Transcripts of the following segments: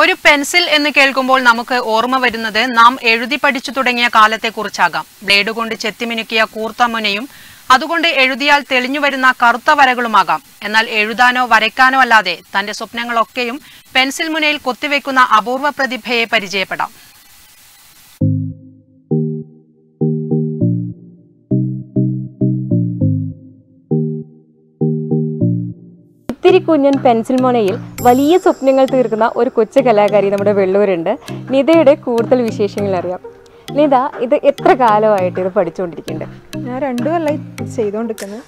ഒരു പെൻസിൽ എന്ന് കേൾക്കുമ്പോൾ നമുക്ക് ഓർമ്മ വരുന്നത് നാം എഴുതി പഠിച്ചു തുടങ്ങിയ കാലത്തെക്കുറിച്ചാകാം ബ്ലേഡ് കൊണ്ട് ചെത്തിമിനുക്കിയ കൂർത്ത മുനയും അതുകൊണ്ട് എഴുതിയാൽ തെളിഞ്ഞു വരുന്ന കറുത്ത വരകളുമാകാം എന്നാൽ എഴുതാനോ വരയ്ക്കാനോ അല്ലാതെ തന്റെ സ്വപ്നങ്ങളൊക്കെയും പെൻസിൽ മുനയിൽ കൊത്തിവെക്കുന്ന അപൂർവ പ്രതിഭയെ പരിചയപ്പെടാം ഇത്തിരി കുഞ്ഞൻ പെൻസിൽ മുനയിൽ വലിയ സ്വപ്നങ്ങൾ തീർക്കുന്ന ഒരു കൊച്ചു കലാകാരി നമ്മുടെ വെള്ളൂരുണ്ട് നിതയുടെ കൂടുതൽ വിശേഷങ്ങൾ അറിയാം നിത ഇത് എത്ര കാലമായിട്ട് ഇത് പഠിച്ചുകൊണ്ടിരിക്കുന്നുണ്ട് ഞാൻ രണ്ടു കൊല്ലമായി ചെയ്തുകൊണ്ടിരിക്കുന്നത്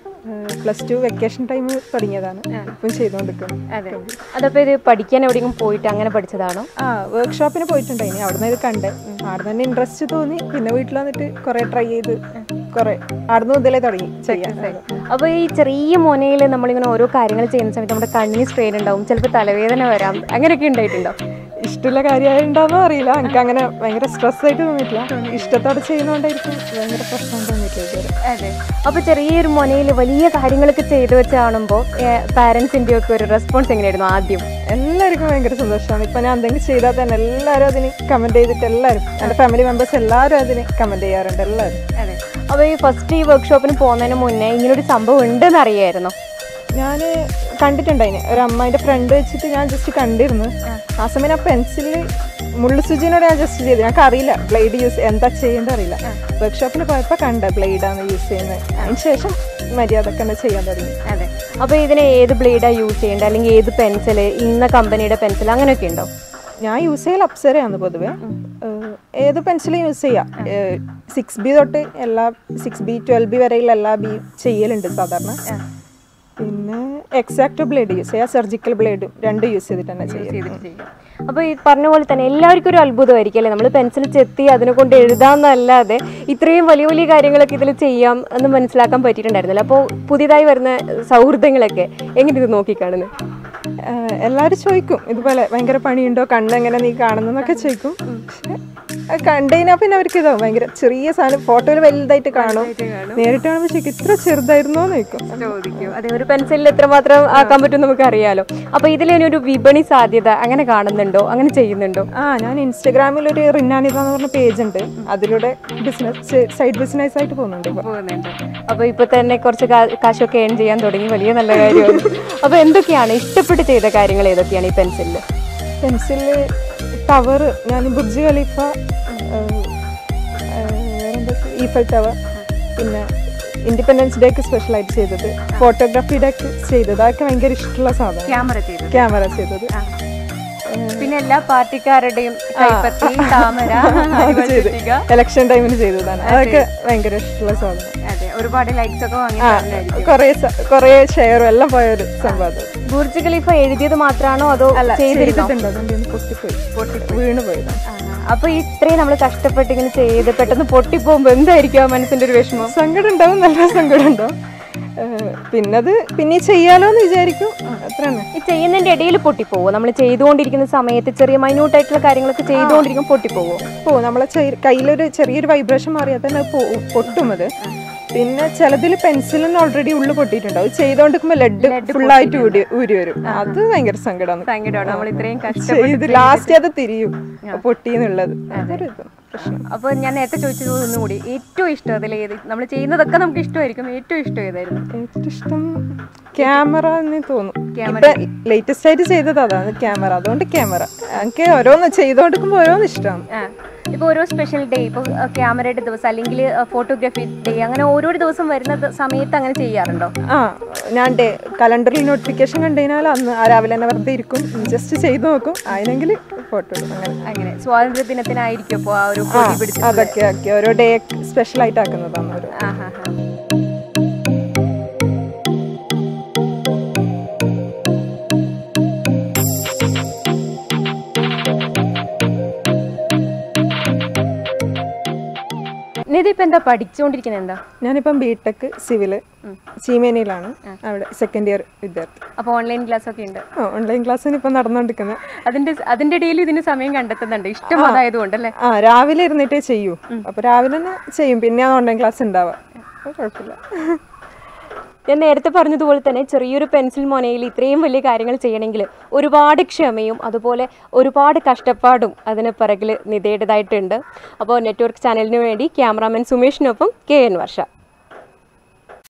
പ്ലസ് ടു വെക്കേഷൻ ടൈം തുടങ്ങിയതാണ് ഇപ്പം ചെയ്തുകൊണ്ടിരിക്കുന്നത് അതെ അതപ്പോൾ ഇത് പഠിക്കാൻ എവിടെയെങ്കിലും പോയിട്ട് അങ്ങനെ പഠിച്ചതാണോ ആ വർക്ക്ഷോപ്പിന് പോയിട്ടുണ്ടായിനി അവിടുന്ന് ഇത് കണ്ട് അവിടെ തന്നെ ഇൻട്രസ്റ്റ് തോന്നി പിന്നെ വീട്ടിൽ വന്നിട്ട് കുറേ ട്രൈ ചെയ്ത് കുറേ അവിടുന്ന് മുതലേ തുടങ്ങി ചെയ്യാൻ അപ്പോൾ ഈ ചെറിയ മുനയിൽ നമ്മളിങ്ങനെ ഓരോ കാര്യങ്ങൾ ചെയ്യുന്ന സമയത്ത് നമ്മുടെ കണ്ണിന് സ്ട്രെയിൻ ഉണ്ടാവും ചിലപ്പോൾ തലവേദന വരാം അങ്ങനെയൊക്കെ ഉണ്ടായിട്ടുണ്ടോ ഇഷ്ടമുള്ള കാര്യമായിട്ടുണ്ടോയെന്ന് അറിയില്ല എനിക്ക് അങ്ങനെ ഭയങ്കര സ്ട്രെസ് ആയിട്ട് തോന്നിയിട്ടില്ല ഇഷ്ടത്തോടെ ചെയ്യുന്നതുകൊണ്ടായിരിക്കും ഭയങ്കര പ്രശ്നം തോന്നിയിട്ടില്ല ഇതുവരെ അതെ അപ്പോൾ ചെറിയൊരു മുനയിൽ വലിയ കാര്യങ്ങളൊക്കെ ചെയ്തു വെച്ച് കാണുമ്പോൾ പാരൻസിൻ്റെ ഒക്കെ ഒരു റെസ്പോൺസ് എങ്ങനെയായിരുന്നു ആദ്യം എല്ലാവർക്കും ഭയങ്കര സന്തോഷമാണ് ഇപ്പം ഞാൻ എന്തെങ്കിലും ചെയ്താൽ തന്നെ എല്ലാവരും അതിന് കമൻറ്റ് ചെയ്തിട്ട് എല്ലാവരും എൻ്റെ ഫാമിലി മെമ്പേഴ്സ് എല്ലാവരും അതിന് കമൻറ്റ് ചെയ്യാറുണ്ട് എല്ലാവരും അതെ അപ്പോൾ ഈ ഫസ്റ്റ് ഈ വർക്ക്ഷോപ്പിന് പോകുന്നതിന് മുന്നേ ഇങ്ങനൊരു സംഭവം ഉണ്ടെന്ന് അറിയായിരുന്നോ ഞാൻ കണ്ടിട്ടുണ്ടായിന് ഒരു അമ്മയുടെ ഫ്രണ്ട് വെച്ചിട്ട് ഞാൻ ജസ്റ്റ് കണ്ടിരുന്നു ആ സമയം ഞാൻ പെൻസിലിൽ മുള്ളു സുജിനോട് ഞാൻ ജസ്റ്റ് ചെയ്തു ഞങ്ങൾക്ക് അറിയില്ല ബ്ലേഡ് യൂസ് എന്താ ചെയ്യേണ്ട അറിയില്ല വർക്ക്ഷോപ്പിൽ പോയപ്പോൾ കണ്ട ബ്ലേഡാണ് യൂസ് ചെയ്യുന്നത് അതിന് ശേഷം മര്യാദക്ക് തന്നെ ചെയ്യാൻ തുടങ്ങി അതെ അപ്പോൾ ഇതിന് ഏത് ബ്ലേഡാണ് യൂസ് ചെയ്യേണ്ടത് അല്ലെങ്കിൽ ഏത് പെൻസിൽ ഇന്ന കമ്പനിയുടെ പെൻസിൽ അങ്ങനെയൊക്കെ ഉണ്ടോ ഞാൻ യൂസ് ചെയ്യൽ അപ്സരയാണ് പൊതുവെ ഏഹ് ഏത് പെൻസിലും യൂസ് ചെയ്യാം സിക്സ് ബി തൊട്ട് എല്ലാ സിക്സ് ബി ട്വൽവ് ബി വരെയുള്ള എല്ലാ ബി ചെയ്യലുണ്ട് സാധാരണ പിന്നെ എക്സാക്ട് ബ്ലേഡ് യൂസ് ചെയ്യാം സർജിക്കൽ ബ്ലേഡും രണ്ടും യൂസ് ചെയ്തിട്ട് തന്നെ ചെയ്യാം അപ്പോൾ ഈ പറഞ്ഞ പോലെ തന്നെ എല്ലാവർക്കും ഒരു അത്ഭുതമായിരിക്കും അല്ലേ നമ്മൾ പെൻസിൽ ചെത്തി അതിനെ കൊണ്ട് എഴുതാമെന്നല്ലാതെ ഇത്രയും വലിയ വലിയ കാര്യങ്ങളൊക്കെ ഇതിൽ ചെയ്യാം എന്ന് മനസ്സിലാക്കാൻ പറ്റിയിട്ടുണ്ടായിരുന്നില്ല അപ്പോൾ പുതിയതായി വരുന്ന സൗഹൃദങ്ങളൊക്കെ എങ്ങനെ ഇത് നോക്കിക്കാണുന്നത് ഏഹ് എല്ലാവരും ചോദിക്കും ഇതുപോലെ ഭയങ്കര പണിയുണ്ടോ കണ്ണെങ്ങനെ നീ കാണുന്നൊക്കെ ചോദിക്കും പക്ഷെ കണ്ടുകഴിഞ്ഞാൽ പിന്നെ അവർക്ക് ഇതാവും ഭയങ്കര ചെറിയ സാധനം ഫോട്ടോയിൽ വലുതായിട്ട് കാണും നേരിട്ട് കാണുമ്പോൾ ചോദിക്കും ഇത്ര ചെറുതായിരുന്നോ എന്ന് ചോദിക്കും ചോദിക്കും അതെ ഒരു പെൻസിലിൽ എത്രമാത്രം ആക്കാൻ പറ്റും നമുക്ക് അറിയാലോ അപ്പോൾ ഇതിലിനി ഒരു വിപണി സാധ്യത അങ്ങനെ കാണുന്നുണ്ടോ അങ്ങനെ ചെയ്യുന്നുണ്ടോ ആ ഞാൻ ഇൻസ്റ്റഗ്രാമിൽ ഒരു റിന്നാനിത എന്ന് പറഞ്ഞ പേജ് ഉണ്ട് അതിലൂടെ ബിസിനസ് സൈഡ് ബിസിനസ് ആയിട്ട് പോകുന്നുണ്ട് ഇപ്പൊ പോകുന്നുണ്ട് അപ്പോൾ ഇപ്പോൾ തന്നെ കുറച്ച് കാ- കാശൊക്കെ ഏൺ ചെയ്യാൻ തുടങ്ങി വലിയ നല്ല കാര്യമാണ് അപ്പോൾ എന്തൊക്കെയാണ് ഇഷ്ടപ്പെട്ട് ചെയ്ത കാര്യങ്ങൾ ഏതൊക്കെയാണ് ഈ പെൻസിലിൽ പെൻസില് ടവർ ഞാൻ ബുർജ് ഖലീഫ ഏഹ്, ഏഹ്, വേറെന്താ ഈഫൽ ടവർ പിന്നെ ഇൻഡിപെൻഡൻസ് ഡേക്ക് സ്പെഷ്യലായിട്ട് ചെയ്തത് ഫോട്ടോഗ്രാഫി ഡേക്ക് ചെയ്തത് അതൊക്കെ ഭയങ്കര ഇഷ്ടമുള്ള സാധനം ക്യാമറ ചെയ്തു ക്യാമറ ചെയ്തത് പിന്നെ എല്ലാ പാർട്ടിക്കാരുടെയും കൈപ്പത്തി താമര അരിവശിക. ഇലക്ഷൻ ടൈമിന് ചെയ്തതാണ് അതൊക്കെ ഭയങ്കര ഇഷ്ടമുള്ള സാധനം അതെ ഒരുപാട് ലൈക്സ് ഒക്കെ വാങ്ങി ആ തന്നായിരിക്കും. കുറേ സ- കുറേ ഷെയറും എല്ലാം പോയ ഒരു സംഭവം അത്. ബുർജ് ഖലീഫ എഴുതിയത് മാത്രമാണോ അതോ അല്ല ചെയ്തിരുന്നോ ചെയ്തിട്ടുണ്ട് അതുകൊണ്ട് ഇന്ന് പൊട്ടിപ്പോയി വീണ് പോയതാണ് അപ്പൊ ഇത്രയും നമ്മൾ കഷ്ടപ്പെട്ട് ഇങ്ങനെ ചെയ്ത് പെട്ടെന്ന് പൊട്ടിപ്പോകുമ്പോ എന്തായിരിക്കും ആ മനസ്സിന്റെ ഒരു വിഷമം സങ്കടം ഉണ്ടാവും നല്ല സങ്കടം ഉണ്ടാവും ഏഹ് പിന്നത് പിന്നെ ചെയ്യാലോ എന്ന് വിചാരിക്കും അത്ര തന്നെ ഈ ചെയ്യുന്നതിന്റെ ഇടയിൽ പൊട്ടിപ്പോവോ നമ്മൾ ചെയ്തുകൊണ്ടിരിക്കുന്ന സമയത്ത് ചെറിയ മൈന്യൂട്ട് ആയിട്ടുള്ള കാര്യങ്ങളൊക്കെ ചെയ്തുകൊണ്ടിരിക്കുമ്പോൾ പൊട്ടിപ്പോവോ പോവും നമ്മളെ ചെറിയ- കയ്യിലൊരു ചെറിയൊരു വൈബ്രേഷൻ മാറിയാൽ തന്നെ അത് പോവും പൊട്ടും അത് പിന്നെ ചിലതിൽ പെൻസിലിന് ഓൾറെഡി ഉള്ളു പൊട്ടിയിട്ടുണ്ടാവും ചെയ്തോണ്ടിരിക്കുമ്പോൾ ലെഡ് ഫുള്ളായിട്ട് ഊരി ഊരി വരും അത് ഭയങ്കര സങ്കടമാണ് സങ്കടമാണ് നമ്മൾ ഇത്രയും ചെയ്ത് ലാസ്റ്റ് അത് തിരിയും പൊട്ടിയെന്നുള്ളത് അതൊരു ഇത് പ്രശ്നം അപ്പൊ ഞാൻ നേരത്തെ ചോദിച്ചത് ഒന്നും കൂടി ഏറ്റവും ഇഷ്ടം അതിൽ ഏത് നമ്മൾ ചെയ്യുന്നതൊക്കെ നമുക്ക് ഇഷ്ടമായിരിക്കും ഏറ്റവും ഇഷ്ടം ഏതായിരുന്നു ഏറ്റവും ഇഷ്ടം ക്യാമറ എന്ന് തോന്നും ഇപ്പൊ ലേറ്റസ്റ്റ് ആയിട്ട് ചെയ്തത് അതാണ് ക്യാമറ അതുകൊണ്ട് ക്യാമറ എനിക്ക് ഓരോന്ന് ചെയ്തോണ്ടിരിക്കുമ്പോൾ ഓരോന്ന് ഇഷ്ടമാണ് ആ ഇപ്പോൾ ഓരോ സ്പെഷ്യൽ ഡേ ഇപ്പോൾ ക്യാമറയുടെ ദിവസം അല്ലെങ്കിൽ ഫോട്ടോഗ്രാഫി ഡേ അങ്ങനെ ഓരോ ദിവസം വരുന്ന ദ- സമയത്ത് അങ്ങനെ ചെയ്യാറുണ്ടോ ആ ഞാൻ ഡേ കലണ്ടറിൽ നോട്ടിഫിക്കേഷൻ കണ്ടുകഴിഞ്ഞാൽ അന്ന് ആ രാവിലെ തന്നെ വെറുതെ ഇരിക്കും ജസ്റ്റ് ചെയ്ത് നോക്കും അതിനെങ്കിൽ ഫോട്ടോ എടുക്കും അങ്ങനെ അങ്ങനെ സ്വാതന്ത്ര്യ ദിനത്തിനായിരിക്കും അപ്പോൾ ആ ഒരു ആ പൊടി പിടിച്ച് അതൊക്കെ ആക്കി ഓരോ ഡേ സ്പെഷ്യൽ ആയിട്ട് ആക്കുന്നതാണ് ഓരോ ആ ഹാ ഹാ നിധി ഇപ്പൊ എന്താ പഠിച്ചുകൊണ്ടിരിക്കുന്നത് എന്താ ഞാനിപ്പം ബി ടെക് സിവില് ചീമേനിയിലാണ് അവിടെ സെക്കൻഡ് ഇയർ വിദ്യാർത്ഥി അപ്പോൾ ഓൺലൈൻ ക്ലാസ് ഒക്കെ ഉണ്ട് ഓൺലൈൻ ക്ലാസ്സിന് ഇപ്പം നടന്നുകൊണ്ടിരിക്കുന്നത് അതിന്റെ അതിന്റെ ഇടയിൽ ഇതിന് സമയം കണ്ടെത്തുന്നുണ്ട് ഇഷ്ടം അതായതുകൊണ്ടല്ലേ ആ രാവിലെ ഇരുന്നിട്ടേ ചെയ്യൂ അപ്പൊ രാവിലെ തന്നെ ചെയ്യും പിന്നെ ഓൺലൈൻ ക്ലാസ് ഉണ്ടാവുക അപ്പൊ കുഴപ്പമില്ല ഞാൻ നേരത്തെ പറഞ്ഞതുപോലെ തന്നെ ചെറിയൊരു പെൻസിൽ മൊനയിൽ ഇത്രയും വലിയ കാര്യങ്ങൾ ചെയ്യണമെങ്കിൽ ഒരുപാട് ക്ഷമയും അതുപോലെ ഒരുപാട് കഷ്ടപ്പാടും അതിന് പിറകിൽ നിതയുടേതായിട്ടുണ്ട് അപ്പോൾ നെറ്റ്വർക്ക് ചാനലിന് വേണ്ടി ക്യാമറാമാൻ സുമേഷിനൊപ്പം കെ എൻ വർഷ